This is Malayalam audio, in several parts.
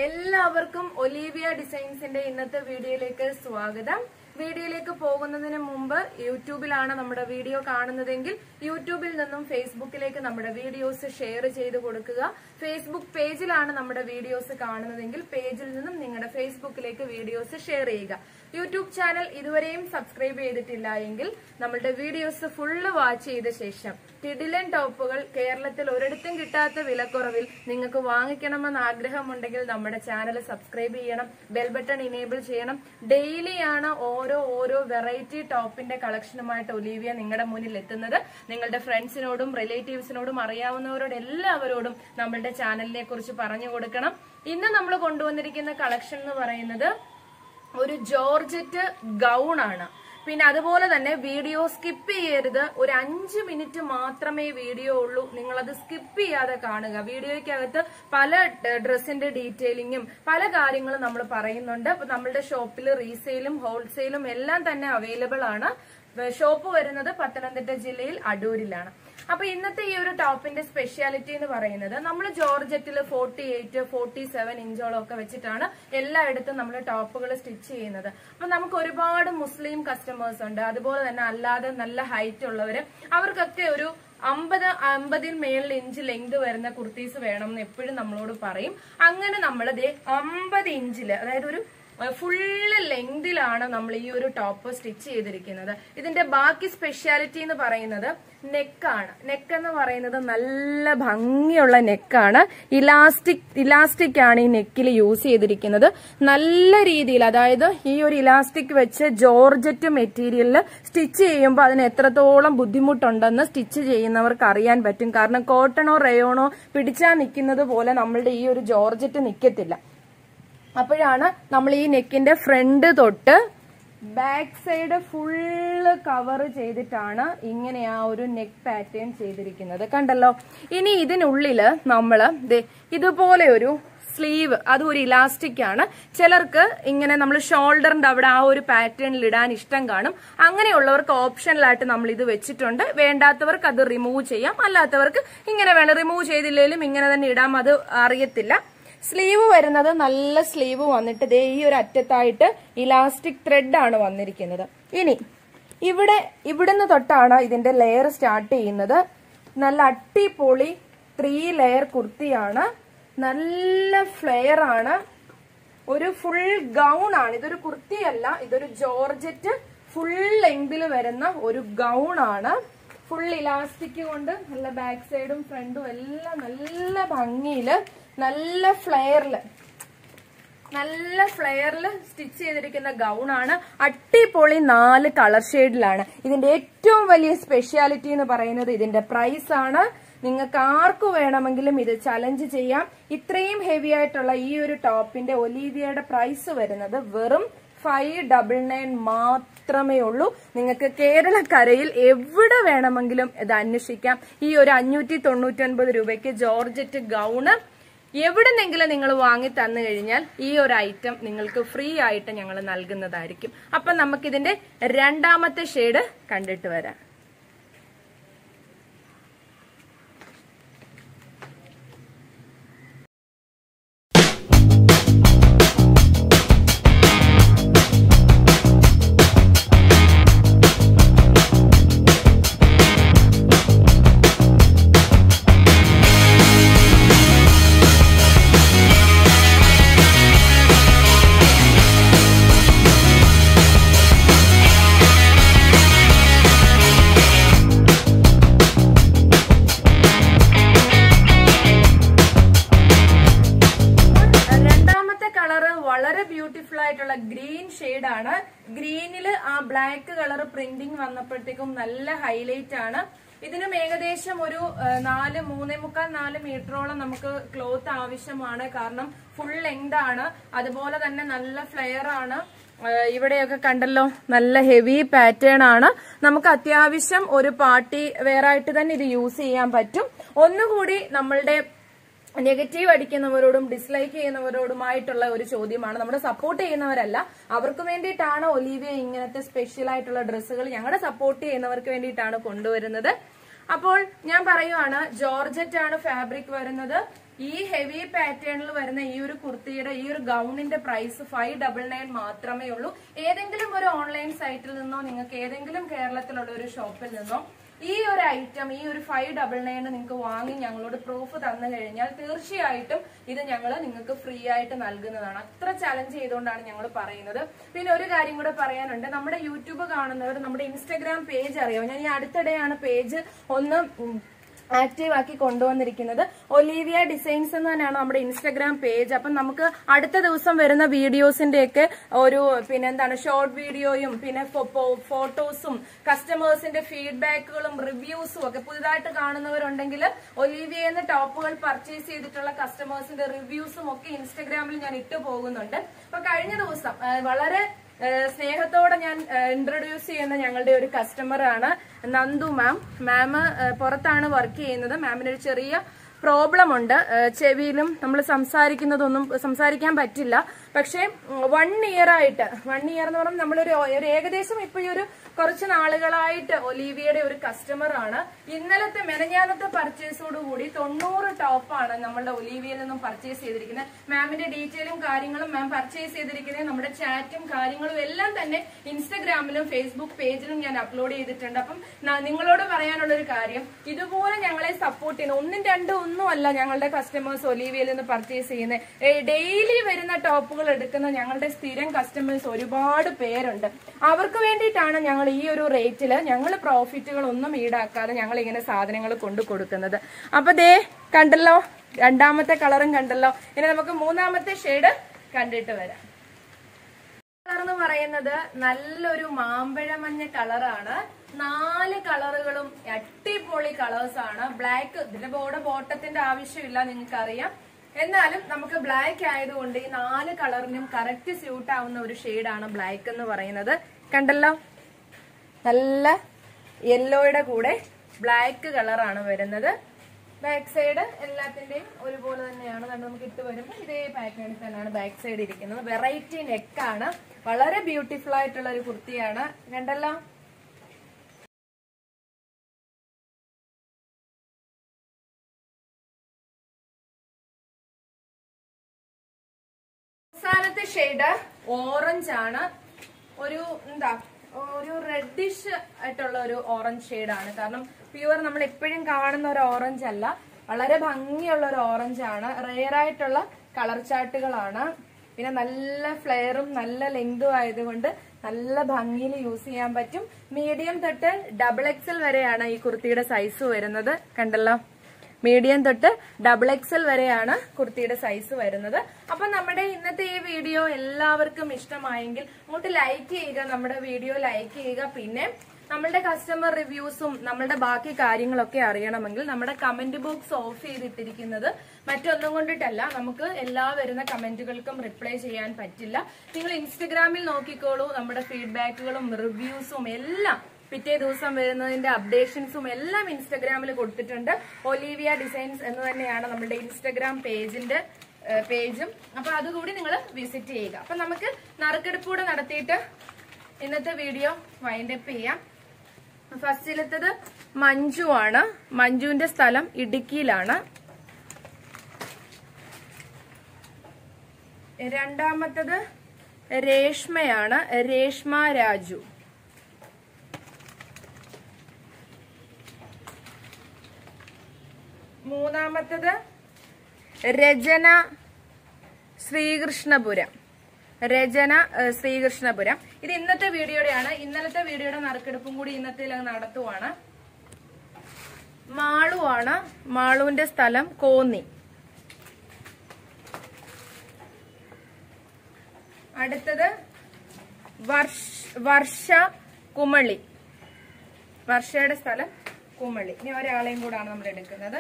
എല്ലാവർക്കും ഒലീവിയ ഡിസൈൻസിന്റെ ഇന്നത്തെ വീഡിയോയിലേക്ക് സ്വാഗതം വീഡിയോയിലേക്ക് പോകുന്നതിന് മുമ്പ് യൂട്യൂബിലാണ് നമ്മുടെ വീഡിയോ കാണുന്നതെങ്കിൽ യൂട്യൂബിൽ നിന്നും ഫേസ്ബുക്കിലേക്ക് നമ്മുടെ വീഡിയോസ് ഷെയർ ചെയ്ത് കൊടുക്കുക ഫേസ്ബുക്ക് പേജിലാണ് നമ്മുടെ വീഡിയോസ് കാണുന്നതെങ്കിൽ പേജിൽ നിന്നും നിങ്ങളുടെ ഫേസ്ബുക്കിലേക്ക് വീഡിയോസ് ഷെയർ ചെയ്യുക യൂട്യൂബ് ചാനൽ ഇതുവരെയും സബ്സ്ക്രൈബ് ചെയ്തിട്ടില്ല എങ്കിൽ നമ്മളുടെ വീഡിയോസ് ഫുള്ള് വാച്ച് ചെയ്ത ശേഷം ടിഡിലൻ ടോപ്പുകൾ കേരളത്തിൽ ഒരിടത്തും കിട്ടാത്ത വിലക്കുറവിൽ നിങ്ങൾക്ക് വാങ്ങിക്കണമെന്ന് ആഗ്രഹമുണ്ടെങ്കിൽ നമ്മുടെ ചാനൽ സബ്സ്ക്രൈബ് ചെയ്യണം ബെൽ ബട്ടൺ ഇനേബിൾ ചെയ്യണം ഡെയിലിയാണ് ഓരോ ഓരോ വെറൈറ്റി ടോപ്പിന്റെ കളക്ഷനുമായിട്ട് ഒലീവിയ നിങ്ങളുടെ മുന്നിൽ എത്തുന്നത് നിങ്ങളുടെ ഫ്രണ്ട്സിനോടും റിലേറ്റീവ്സിനോടും അറിയാവുന്നവരോട് എല്ലാവരോടും നമ്മളുടെ ചാനലിനെ കുറിച്ച് പറഞ്ഞു കൊടുക്കണം ഇന്ന് നമ്മൾ കൊണ്ടുവന്നിരിക്കുന്ന കളക്ഷൻ എന്ന് പറയുന്നത് ഒരു ജോർജറ്റ് ഗൗൺ ആണ് പിന്നെ അതുപോലെ തന്നെ വീഡിയോ സ്കിപ്പ് ചെയ്യരുത് ഒരു അഞ്ച് മിനിറ്റ് മാത്രമേ വീഡിയോ ഉള്ളൂ നിങ്ങളത് സ്കിപ്പ് ചെയ്യാതെ കാണുക വീഡിയോയ്ക്കകത്ത് പല ഡ്രസ്സിന്റെ ഡീറ്റെയിലിങ്ങും പല കാര്യങ്ങളും നമ്മൾ പറയുന്നുണ്ട് അപ്പൊ നമ്മളുടെ ഷോപ്പിൽ റീസെയിലും ഹോൾസെയിലും എല്ലാം തന്നെ അവൈലബിൾ ആണ് ഷോപ്പ് വരുന്നത് പത്തനംതിട്ട ജില്ലയിൽ അടൂരിലാണ് അപ്പൊ ഇന്നത്തെ ഈ ഒരു ടോപ്പിന്റെ സ്പെഷ്യാലിറ്റി എന്ന് പറയുന്നത് നമ്മൾ ജോർജറ്റിൽ ഫോർട്ടി എയ്റ്റ് ഫോർട്ടി സെവൻ ഇഞ്ചോളം ഒക്കെ വെച്ചിട്ടാണ് എല്ലായിടത്തും നമ്മൾ ടോപ്പുകൾ സ്റ്റിച്ച് ചെയ്യുന്നത് അപ്പൊ നമുക്ക് ഒരുപാട് മുസ്ലിം കസ്റ്റമേഴ്സ് ഉണ്ട് അതുപോലെ തന്നെ അല്ലാതെ നല്ല ഹൈറ്റ് ഉള്ളവര് അവർക്കൊക്കെ ഒരു അമ്പത് അമ്പതിൽ മേളിൽ ഇഞ്ച് ലെങ്ത് വരുന്ന കുർത്തീസ് വേണം എന്ന് എപ്പോഴും നമ്മളോട് പറയും അങ്ങനെ നമ്മൾ അമ്പത് ഇഞ്ചില് അതായത് ഒരു ഫുള്ള് ലെങ്തിലാണ് നമ്മൾ ഈ ഒരു ടോപ്പ് സ്റ്റിച്ച് ചെയ്തിരിക്കുന്നത് ഇതിന്റെ ബാക്കി സ്പെഷ്യാലിറ്റി എന്ന് പറയുന്നത് നെക്കാണ് നെക്ക് എന്ന് പറയുന്നത് നല്ല ഭംഗിയുള്ള നെക്കാണ് ഇലാസ്റ്റിക് ഇലാസ്റ്റിക് ആണ് ഈ നെക്കിൽ യൂസ് ചെയ്തിരിക്കുന്നത് നല്ല രീതിയിൽ അതായത് ഈ ഒരു ഇലാസ്റ്റിക് വെച്ച് ജോർജറ്റ് മെറ്റീരിയലിൽ സ്റ്റിച്ച് ചെയ്യുമ്പോൾ അതിന് എത്രത്തോളം ബുദ്ധിമുട്ടുണ്ടെന്ന് സ്റ്റിച്ച് ചെയ്യുന്നവർക്ക് അറിയാൻ പറ്റും കാരണം കോട്ടണോ റയോണോ പിടിച്ചാൽ നിൽക്കുന്നത് പോലെ നമ്മളുടെ ഈ ഒരു ജോർജറ്റ് നിൽക്കത്തില്ല അപ്പോഴാണ് നമ്മൾ ഈ നെക്കിന്റെ ഫ്രണ്ട് തൊട്ട് ബാക്ക് സൈഡ് ഫുള്ള് കവർ ചെയ്തിട്ടാണ് ഇങ്ങനെ ആ ഒരു നെക്ക് പാറ്റേൺ ചെയ്തിരിക്കുന്നത് കണ്ടല്ലോ ഇനി ഇതിനുള്ളില് നമ്മള് ഇതുപോലെ ഒരു സ്ലീവ് അത് ഒരു ഇലാസ്റ്റിക് ആണ് ചിലർക്ക് ഇങ്ങനെ നമ്മൾ ഷോൾഡറിന്റെ അവിടെ ആ ഒരു പാറ്റേണിൽ ഇടാൻ ഇഷ്ടം കാണും അങ്ങനെയുള്ളവർക്ക് ഓപ്ഷനിലായിട്ട് നമ്മൾ ഇത് വെച്ചിട്ടുണ്ട് വേണ്ടാത്തവർക്ക് അത് റിമൂവ് ചെയ്യാം അല്ലാത്തവർക്ക് ഇങ്ങനെ വേണം റിമൂവ് ചെയ്തില്ലെങ്കിലും ഇങ്ങനെ തന്നെ ഇടാം അത് അറിയത്തില്ല സ്ലീവ് വരുന്നത് നല്ല സ്ലീവ് വന്നിട്ട് ദേ ഈ ഒരു അറ്റത്തായിട്ട് ഇലാസ്റ്റിക് ത്രെഡ് ആണ് വന്നിരിക്കുന്നത് ഇനി ഇവിടെ ഇവിടുന്ന് തൊട്ടാണ് ഇതിന്റെ ലെയർ സ്റ്റാർട്ട് ചെയ്യുന്നത് നല്ല അട്ടിപൊളി ത്രീ ലെയർ കുർത്തിയാണ് നല്ല ഫ്ലെയർ ആണ് ഒരു ഫുൾ ഗൗൺ ആണ് ഇതൊരു കുർത്തിയല്ല ഇതൊരു ജോർജറ്റ് ഫുൾ ലെങ്തിൽ വരുന്ന ഒരു ഗൗൺ ആണ് ഫുൾ ഇലാസ്റ്റിക് കൊണ്ട് നല്ല ബാക്ക് സൈഡും ഫ്രണ്ടും എല്ലാം നല്ല ഭംഗിയില് നല്ല ഫ്ലെയറില് നല്ല ഫ്ലെയറിൽ സ്റ്റിച്ച് ചെയ്തിരിക്കുന്ന ഗൗൺ ആണ് അട്ടിപൊളി നാല് കളർ ഷെയ്ഡിലാണ് ഇതിന്റെ ഏറ്റവും വലിയ സ്പെഷ്യാലിറ്റി എന്ന് പറയുന്നത് ഇതിന്റെ പ്രൈസ് ആണ് നിങ്ങൾക്ക് ആർക്കു വേണമെങ്കിലും ഇത് ചലഞ്ച് ചെയ്യാം ഇത്രയും ഹെവി ആയിട്ടുള്ള ഈ ഒരു ടോപ്പിന്റെ ഒലീവിയയുടെ പ്രൈസ് വരുന്നത് വെറും ഫൈവ് ഡബിൾ നയൻ മാത്രമേ ഉള്ളൂ നിങ്ങൾക്ക് കേരളക്കരയിൽ എവിടെ വേണമെങ്കിലും ഇത് അന്വേഷിക്കാം ഈ ഒരു അഞ്ഞൂറ്റി തൊണ്ണൂറ്റി ഒൻപത് രൂപയ്ക്ക് ജോർജറ്റ് ഗൗണ് എവിടെന്നെങ്കിലും നിങ്ങൾ വാങ്ങി തന്നു കഴിഞ്ഞാൽ ഈ ഒരു ഐറ്റം നിങ്ങൾക്ക് ഫ്രീ ആയിട്ട് ഞങ്ങൾ നൽകുന്നതായിരിക്കും അപ്പൊ നമുക്കിതിന്റെ രണ്ടാമത്തെ ഷെയ്ഡ് കണ്ടിട്ട് വരാം രണ്ടാമത്തെ കളറ് വളരെ ബ്യൂട്ടിഫുൾ ആയിട്ടുള്ള ഗ്രീൻ ആണ് ഗ്രീനിൽ ആ ബ്ലാക്ക് കളർ പ്രിന്റിംഗ് വന്നപ്പോഴത്തേക്കും നല്ല ഹൈലൈറ്റ് ആണ് ഇതിനും ഏകദേശം ഒരു ആ, നാല് മൂന്നേ മുക്കാൽ നാല് മീറ്ററോളം നമുക്ക് ക്ലോത്ത് ആവശ്യമാണ് കാരണം ഫുൾ ലെങ്ത് ആണ് അതുപോലെ തന്നെ നല്ല ഫ്ലെയർ ആണ് ആ, ഇവിടെയൊക്കെ കണ്ടല്ലോ നല്ല ഹെവി പാറ്റേൺ ആണ് നമുക്ക് അത്യാവശ്യം ഒരു പാർട്ടി വെയർ ആയിട്ട് തന്നെ ഇത് യൂസ് ചെയ്യാൻ പറ്റും ഒന്നുകൂടി നമ്മളുടെ നെഗറ്റീവ് അടിക്കുന്നവരോടും ഡിസ്ലൈക്ക് ചെയ്യുന്നവരോടുമായിട്ടുള്ള ഒരു ചോദ്യമാണ് നമ്മുടെ സപ്പോർട്ട് ചെയ്യുന്നവരല്ല അവർക്ക് വേണ്ടിയിട്ടാണ് ഒലീവിയ ഇങ്ങനത്തെ സ്പെഷ്യൽ ആയിട്ടുള്ള ഡ്രസ്സുകൾ ഞങ്ങളുടെ സപ്പോർട്ട് ചെയ്യുന്നവർക്ക് വേണ്ടിയിട്ടാണ് കൊണ്ടുവരുന്നത് അപ്പോൾ ഞാൻ പറയുവാണ് ജോർജറ്റ് ആണ് ഫാബ്രിക് വരുന്നത് ഈ ഹെവി പാറ്റേണിൽ വരുന്ന ഈ ഒരു കുർത്തിയുടെ ഈ ഒരു ഗൗണിന്റെ പ്രൈസ് ഫൈവ് ഡബിൾ നയൻ മാത്രമേ ഉള്ളൂ ഏതെങ്കിലും ഒരു ഓൺലൈൻ സൈറ്റിൽ നിന്നോ നിങ്ങൾക്ക് ഏതെങ്കിലും കേരളത്തിലുള്ള ഒരു ഷോപ്പിൽ നിന്നോ ഈ ഒരു ഐറ്റം ഈ ഒരു ഫൈവ് ഡബിൾ നയൻ നിങ്ങൾക്ക് വാങ്ങി ഞങ്ങളോട് പ്രൂഫ് തന്നു കഴിഞ്ഞാൽ തീർച്ചയായിട്ടും ഇത് ഞങ്ങൾ നിങ്ങൾക്ക് ഫ്രീ ആയിട്ട് നൽകുന്നതാണ് അത്ര ചലഞ്ച് ചെയ്തുകൊണ്ടാണ് ഞങ്ങൾ പറയുന്നത് പിന്നെ ഒരു കാര്യം കൂടെ പറയാനുണ്ട് നമ്മുടെ യൂട്യൂബ് കാണുന്നവർ നമ്മുടെ ഇൻസ്റ്റഗ്രാം പേജ് അറിയാം ഞാൻ ഈ അടുത്തിടെയാണ് പേജ് ഒന്ന് ഉം, ആക്റ്റീവ് ആക്കി കൊണ്ടുവന്നിരിക്കുന്നത് ഒലീവിയ ഡിസൈൻസ് എന്ന് തന്നെയാണ് നമ്മുടെ ഇൻസ്റ്റഗ്രാം പേജ് അപ്പം നമുക്ക് അടുത്ത ദിവസം വരുന്ന വീഡിയോസിന്റെ ഒക്കെ ഒരു പിന്നെ എന്താണ് ഷോർട്ട് വീഡിയോയും പിന്നെ ഫോട്ടോസും കസ്റ്റമേഴ്സിന്റെ ഫീഡ്ബാക്കുകളും റിവ്യൂസും ഒക്കെ പുതുതായിട്ട് കാണുന്നവരുണ്ടെങ്കിൽ ഒലീവിയെന്ന് ടോപ്പുകൾ പർച്ചേസ് ചെയ്തിട്ടുള്ള കസ്റ്റമേഴ്സിന്റെ റിവ്യൂസും ഒക്കെ ഇൻസ്റ്റഗ്രാമിൽ ഞാൻ ഇട്ടു പോകുന്നുണ്ട് അപ്പൊ കഴിഞ്ഞ ദിവസം ആ, വളരെ ഏഹ് സ്നേഹത്തോടെ ഞാൻ ഇൻട്രൊഡ്യൂസ് ചെയ്യുന്ന ഞങ്ങളുടെ ഒരു കസ്റ്റമർ ആണ് നന്ദു മാം മാം പുറത്താണ് വർക്ക് ചെയ്യുന്നത് മാമിന് ഒരു ചെറിയ പ്രോബ്ലം ഉണ്ട് ഏഹ് ചെവിയിലും നമ്മൾ സംസാരിക്കുന്നതൊന്നും സംസാരിക്കാൻ പറ്റില്ല പക്ഷേ വൺ ഇയർ ആയിട്ട് വൺ ഇയർ എന്ന് പറയുമ്പോൾ നമ്മളൊരു ഒരു ഏകദേശം ഇപ്പൊ ഈ ഒരു കുറച്ച് നാളുകളായിട്ട് ഒലീവിയയുടെ ഒരു കസ്റ്റമർ ആണ് ഇന്നലത്തെ മെനഞ്ഞാലത്തെ പർച്ചേസോടുകൂടി തൊണ്ണൂറ് ടോപ്പാണ് നമ്മളുടെ ഒലീവിയയിൽ നിന്നും പർച്ചേസ് ചെയ്തിരിക്കുന്നത് മാമിന്റെ ഡീറ്റെയിലും കാര്യങ്ങളും മാം പർച്ചേസ് ചെയ്തിരിക്കുന്നത് നമ്മുടെ ചാറ്റും കാര്യങ്ങളും എല്ലാം തന്നെ ഇൻസ്റ്റഗ്രാമിലും ഫേസ്ബുക്ക് പേജിലും ഞാൻ അപ്ലോഡ് ചെയ്തിട്ടുണ്ട് അപ്പം ന- നിങ്ങളോട് പറയാനുള്ള ഒരു കാര്യം ഇതുപോലെ ഞങ്ങളെ സപ്പോർട്ട് ചെയ്യുന്ന ഒന്നും രണ്ടും ഒന്നും അല്ല ഞങ്ങളുടെ കസ്റ്റമേഴ്സ് ഒലീവിയയിൽ നിന്ന് പർച്ചേസ് ചെയ്യുന്നത് ഡെയിലി വരുന്ന ടോപ്പുകൾ എടുക്കുന്ന ഞങ്ങളുടെ സ്ഥിരം കസ്റ്റമേഴ്സ് ഒരുപാട് പേരുണ്ട് അവർക്ക് വേണ്ടിയിട്ടാണ് ഞങ്ങൾ ഈ ഒരു റേറ്റിൽ ഞങ്ങൾ പ്രോഫിറ്റുകൾ ഒന്നും ഈടാക്കാതെ ഞങ്ങൾ ഇങ്ങനെ സാധനങ്ങൾ കൊണ്ടു കൊടുക്കുന്നത് അപ്പൊ ദേ കണ്ടല്ലോ രണ്ടാമത്തെ കളറും കണ്ടല്ലോ ഇനി നമുക്ക് മൂന്നാമത്തെ ഷെയ്ഡ് കണ്ടിട്ട് വരാം കളർ എന്ന് പറയുന്നത് നല്ലൊരു മാമ്പഴ മഞ്ഞ കളറാണ് നാല് കളറുകളും അടിപൊളി കളേഴ്സ് ആണ് ബ്ലാക്ക് ഇതിന്റെ ബോർഡ് ബോട്ടത്തിന്റെ ആവശ്യമില്ല നിങ്ങൾക്ക് അറിയാം എന്നാലും നമുക്ക് ബ്ലാക്ക് ആയതുകൊണ്ട് ഈ നാല് കളറിനും കറക്റ്റ് സ്യൂട്ട് ആവുന്ന ഒരു ഷെയ്ഡാണ് ബ്ലാക്ക് എന്ന് പറയുന്നത് കണ്ടല്ലോ നല്ല യെല്ലോയുടെ കൂടെ ബ്ലാക്ക് കളറാണ് വരുന്നത് ബാക്ക് സൈഡ് എല്ലാത്തിന്റെയും ഒരുപോലെ തന്നെയാണ് കണ്ട് നമുക്ക് ഇട്ട് വരുമ്പോൾ ഇതേ പാറ്റേണിൽ തന്നെയാണ് ബാക്ക് സൈഡ് ഇരിക്കുന്നത് വെറൈറ്റി നെക്കാണ് വളരെ ബ്യൂട്ടിഫുൾ ആയിട്ടുള്ള ഒരു കുർത്തിയാണ് കണ്ടല്ലോ അവസാനത്തെ ഷെയ്ഡ് ഓറഞ്ച് ആണ് ഒരു എന്താ ഒരു റെഡിഷ് ആയിട്ടുള്ള ഒരു ഓറഞ്ച് ഷെയ്ഡാണ് കാരണം പ്യുവർ നമ്മൾ എപ്പോഴും കാണുന്ന ഒരു ഓറഞ്ച് അല്ല വളരെ ഭംഗിയുള്ള ഒരു ഓറഞ്ച് ആണ് റെയർ ആയിട്ടുള്ള കളർ ചാർട്ടുകളാണ് പിന്നെ നല്ല ഫ്ലെയറും നല്ല ലെങ്തും ആയതുകൊണ്ട് നല്ല ഭംഗിയിൽ യൂസ് ചെയ്യാൻ പറ്റും മീഡിയം തൊട്ട് ഡബിൾ എക്സൽ വരെയാണ് ഈ കുർത്തിയുടെ സൈസ് വരുന്നത് കണ്ടല്ലോ മീഡിയം തൊട്ട് ഡബിൾ എക്സൽ വരെയാണ് കുർത്തിയുടെ സൈസ് വരുന്നത് അപ്പൊ നമ്മുടെ ഇന്നത്തെ ഈ വീഡിയോ എല്ലാവർക്കും ഇഷ്ടമായെങ്കിൽ അങ്ങോട്ട് ലൈക്ക് ചെയ്യുക നമ്മുടെ വീഡിയോ ലൈക്ക് ചെയ്യുക പിന്നെ നമ്മളുടെ കസ്റ്റമർ റിവ്യൂസും നമ്മളുടെ ബാക്കി കാര്യങ്ങളൊക്കെ അറിയണമെങ്കിൽ നമ്മുടെ കമന്റ് ബോക്സ് ഓഫ് ചെയ്തിട്ടിരിക്കുന്നത് മറ്റൊന്നും കൊണ്ടിട്ടല്ല നമുക്ക് എല്ലാ വരുന്ന കമന്റുകൾക്കും റിപ്ലൈ ചെയ്യാൻ പറ്റില്ല നിങ്ങൾ ഇൻസ്റ്റഗ്രാമിൽ നോക്കിക്കോളൂ നമ്മുടെ ഫീഡ്ബാക്കുകളും റിവ്യൂസും എല്ലാം പിറ്റേ ദിവസം വരുന്നതിന്റെ അപ്ഡേഷൻസും എല്ലാം ഇൻസ്റ്റഗ്രാമിൽ കൊടുത്തിട്ടുണ്ട് ഒലീവിയ ഡിസൈൻസ് എന്ന് തന്നെയാണ് നമ്മുടെ ഇൻസ്റ്റഗ്രാം പേജിന്റെ ഏഹ്, പേജും അപ്പൊ അതുകൂടി നിങ്ങൾ വിസിറ്റ് ചെയ്യുക അപ്പൊ നമുക്ക് നറുക്കെടുപ്പ് കൂടെ നടത്തിയിട്ട് ഇന്നത്തെ വീഡിയോ വൈൻഡപ്പ് ചെയ്യാം ഫസ്റ്റിലത്തത് മഞ്ജു ആണ് മഞ്ജുവിന്റെ സ്ഥലം ഇടുക്കിയിലാണ് രണ്ടാമത്തത് രേഷ്മയാണ് രേഷ്മ രാജു മൂന്നാമത്തത് രചന ശ്രീകൃഷ്ണപുരം രചന ഏഹ്, ശ്രീകൃഷ്ണപുരം ഇത് ഇന്നത്തെ വീഡിയോയുടെയാണ് ഇന്നലത്തെ വീഡിയോയുടെ നറുക്കെടുപ്പും കൂടി ഇന്നത്തെ നടത്തുവാണ് മാളുവാണ് മാളുവിന്റെ സ്ഥലം കോന്നി അടുത്തത് വർഷ വർഷ കുമളി വർഷയുടെ സ്ഥലം കുമളി ഇനി ഒരാളെയും കൂടാണ് നമ്മൾ എടുക്കുന്നത്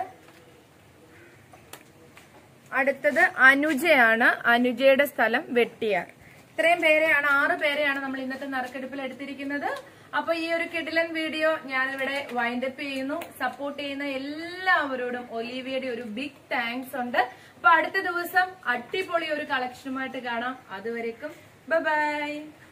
അടുത്തത് അനുജയാണ് അനുജയുടെ സ്ഥലം വെട്ടിയാർ ഇത്രയും പേരെയാണ് ആറ് പേരെയാണ് നമ്മൾ ഇന്നത്തെ നറുക്കെടുപ്പിൽ എടുത്തിരിക്കുന്നത് അപ്പൊ ഈ ഒരു കിടിലൻ വീഡിയോ ഞാനിവിടെ വൈൻഡപ്പ് ചെയ്യുന്നു സപ്പോർട്ട് ചെയ്യുന്ന എല്ലാവരോടും ഒലീവിയയുടെ ഒരു ബിഗ് താങ്ക്സ് ഉണ്ട് അപ്പൊ അടുത്ത ദിവസം അടിപൊളി ഒരു കളക്ഷനുമായിട്ട് കാണാം അതുവരേക്കും ബൈ